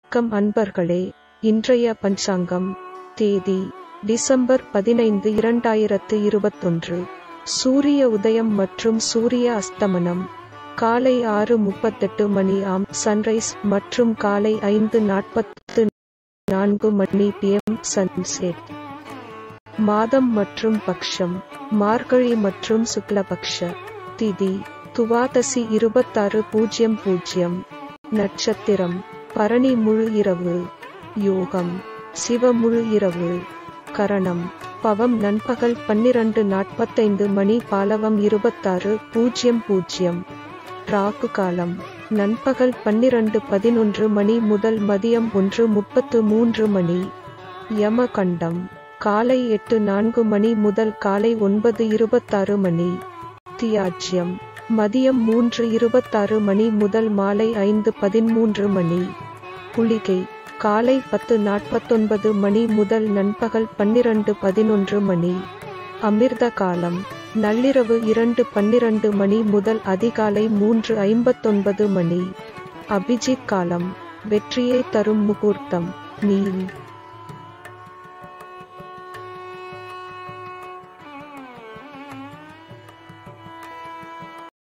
வணக்கம் அன்பர்களே இன்றைய பஞ்சாங்கம் தேதி டிசம்பர் பதினைந்து இரண்டாயிரத்து இருபத்தொன்று சூரிய உதயம் மற்றும் சூரிய அஸ்தமனம் காலை ஆறு முப்பத்தெட்டு மணி ஆம் சன்ரைஸ் மற்றும் காலை ஐந்து நாற்பத்து நான்கு மணி பிஎம் சன்செட் மாதம் மற்றும் பக்ஷம் மார்கழி மற்றும் சுக்லபக்ஷ திதி துவாதசி இருபத்தாறு பூஜ்ஜியம் பூஜ்ஜியம் நட்சத்திரம் பரணி முழு இரவு யோகம் சிவ முழு இரவு கரணம் பவம் நண்பகல் பன்னிரண்டு நாற்பத்தைந்து மணி பாலவம் இருபத்தாறு பூஜ்ஜியம் பூஜ்ஜியம் ராகு காலம் நண்பகல் பன்னிரண்டு பதினொன்று மணி முதல் மதியம் ஒன்று முப்பத்து மூன்று மணி யமகண்டம் காலை எட்டு நான்கு மணி முதல் காலை ஒன்பது இருபத்தாறு மணி தியாஜ்யம் மதியம் மூன்று இருபத்தாறு மணி முதல் மாலை ஐந்து பதிமூன்று மணி குளிகை காலை பத்து நாற்பத்தொன்பது மணி முதல் நண்பகல் பன்னிரண்டு பதினொன்று மணி அமிர்த காலம் நள்ளிரவு இரண்டு பன்னிரண்டு மணி முதல் அதிகாலை மூன்று ஐம்பத்தொன்பது மணி அபிஜித் காலம் வெற்றியை தரும் முகூர்த்தம் நீல்